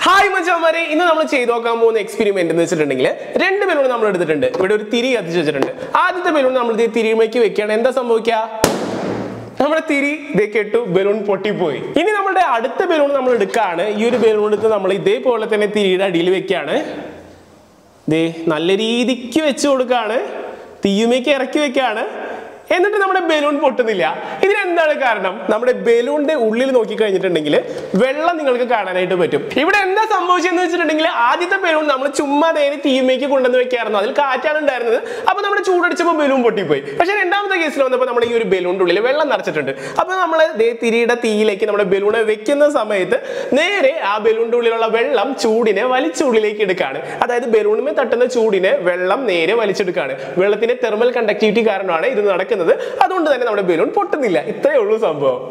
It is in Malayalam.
ഹായ് മച്ചാമാരെ ഇന്ന് നമ്മൾ ചെയ്ത് നോക്കാൻ പോകുന്ന എക്സ്പെരിമെന്റ് എന്ന് വെച്ചിട്ടുണ്ടെങ്കിൽ രണ്ട് ബലൂൺ നമ്മൾ എടുത്തിട്ടുണ്ട് ഇവിടെ ഒരു തിരി കത്തിച്ച് വെച്ചിട്ടുണ്ട് ആദ്യത്തെ ബലൂൺ നമ്മൾ ഇത് തിരിയുമേക്ക് വെക്കുകയാണ് എന്താ സംഭവിക്കുക നമ്മുടെ തിരി ഇതേ കെട്ടു ബലൂൺ പൊട്ടിപ്പോയി ഇനി നമ്മുടെ അടുത്ത ബലൂൺ നമ്മൾ എടുക്കുകയാണ് ഈ ഒരു ബലൂൺ എടുത്ത് നമ്മൾ ഇതേപോലെ തന്നെ തിരിയുടെ അടിയിൽ വെക്കുകയാണ് ദേ നല്ല രീതിക്ക് വെച്ച് കൊടുക്കുകയാണ് തീയുമേക്ക് ഇറക്കി വെക്കുകയാണ് എന്നിട്ട് നമ്മുടെ ബലൂൺ പൊട്ടുന്നില്ല ഇതിനെന്താണ് കാരണം നമ്മുടെ ബലൂണിന്റെ ഉള്ളിൽ നോക്കി കഴിഞ്ഞിട്ടുണ്ടെങ്കിൽ വെള്ളം നിങ്ങൾക്ക് കാണാനായിട്ട് പറ്റും ഇവിടെ എന്താ സംഭവിച്ചതെന്ന് വെച്ചിട്ടുണ്ടെങ്കിൽ ആദ്യത്തെ ബലൂൺ നമ്മൾ ചുമ്മാ നേരെ തീയുമേക്ക് കൊണ്ടുവന്ന് വെക്കായിരുന്നു അതിൽ കാറ്റാണ് ഉണ്ടായിരുന്നത് അപ്പൊ നമ്മുടെ ചൂടടിച്ചപ്പോൾ ബലൂൺ പൊട്ടിപ്പോയി പക്ഷേ രണ്ടാമത്തെ കേസിൽ വന്നപ്പോൾ നമ്മൾ ഈ ഒരു ബലൂണിന്റെ ഉള്ളിൽ വെള്ളം നിറച്ചിട്ടുണ്ട് അപ്പൊ നമ്മൾ ദേ തിരിയുടെ തീയിലേക്ക് നമ്മുടെ ബലൂണെ വെക്കുന്ന സമയത്ത് നേരെ ആ ബലൂണിന്റെ ഉള്ളിലുള്ള വെള്ളം ചൂടിനെ വലിച്ചുള്ളിലേക്ക് എടുക്കുകയാണ് അതായത് ബലൂണുമേ തട്ടുന്ന ചൂടിനെ വെള്ളം നേരെ വലിച്ചെടുക്കുകയാണ് വെള്ളത്തിന്റെ തെർമൽ കണ്ടക്ടിവിറ്റി കാരണമാണ് ഇത് നടക്കുന്നത് അതുകൊണ്ട് തന്നെ നമ്മുടെ ബലൂൺ പൊട്ടുന്നില്ല ഇത്രയേ ഉള്ളൂ സംഭവം